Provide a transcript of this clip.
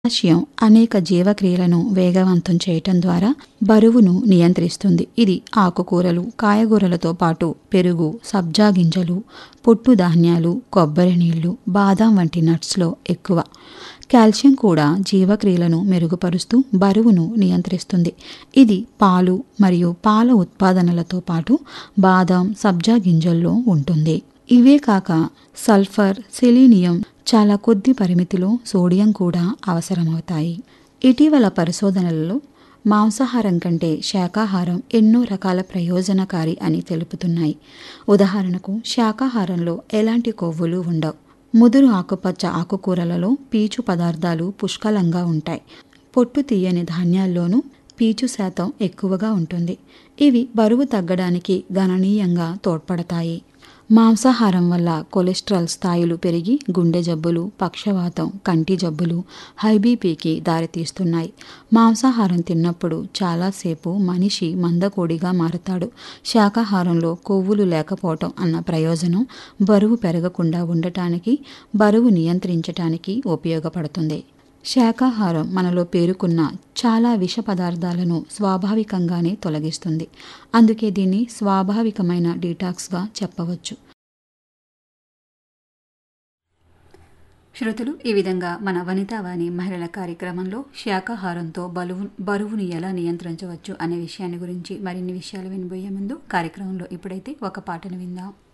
potassium అనేక జీవక్రియలను వేగవంతం చేయటం ద్వారా బరువును నియంత్రిస్తుంది ఇది ఆకుకూరలు కాయగూరలతో పాటు పెరుగు సబ్జా గింజలు పొట్టు ధాన్యాలు కొబ్బరి నీళ్లు బాదాం వంటి నట్స్లో ఎక్కువ కాల్షియం కూడా జీవక్రియలను మెరుగుపరుస్తూ బరువును నియంత్రిస్తుంది ఇది పాలు మరియు పాల ఉత్పాదనలతో పాటు బాదాం సబ్జా గింజల్లో ఉంటుంది ఇవే కాక సల్ఫర్ సెలీనియం చాలా కొద్ది పరిమితిలో సోడియం కూడా అవసరమవుతాయి ఇటీవల పరిశోధనలలో మాంసాహారం కంటే శాకాహారం ఎన్నో రకాల ప్రయోజనకారి అని తెలుపుతున్నాయి ఉదాహరణకు శాకాహారంలో ఎలాంటి కొవ్వులు ఉండవు ముదురు ఆకుపచ్చ ఆకుకూరలలో పీచు పదార్థాలు పుష్కలంగా ఉంటాయి పొట్టు తీయని ధాన్యాల్లోనూ పీచు శాతం ఎక్కువగా ఉంటుంది ఇవి బరువు తగ్గడానికి గణనీయంగా తోడ్పడతాయి మాంసాహారం వల్ల కొలెస్ట్రాల్ స్థాయిలు పెరిగి గుండె జబ్బులు పక్షవాతం కంటి జబ్బులు హైబీపీకి దారితీస్తున్నాయి మాంసాహారం తిన్నప్పుడు చాలాసేపు మనిషి మందకోడిగా మారతాడు శాకాహారంలో కొవ్వులు లేకపోవటం అన్న ప్రయోజనం బరువు పెరగకుండా ఉండటానికి బరువు నియంత్రించటానికి ఉపయోగపడుతుంది శాకాహారం మనలో పేరుకున్న చాలా విష పదార్థాలను స్వాభావికంగానే తొలగిస్తుంది అందుకే దీన్ని స్వాభావికమైన డీటాక్స్గా చెప్పవచ్చు శ్రోతలు ఈ విధంగా మన వనితావాణి మహిళల కార్యక్రమంలో శాకాహారంతో బరువు బరువుని ఎలా నియంత్రించవచ్చు అనే విషయాన్ని గురించి మరిన్ని విషయాలు వినబోయే ముందు కార్యక్రమంలో ఇప్పుడైతే ఒక పాటను విందాం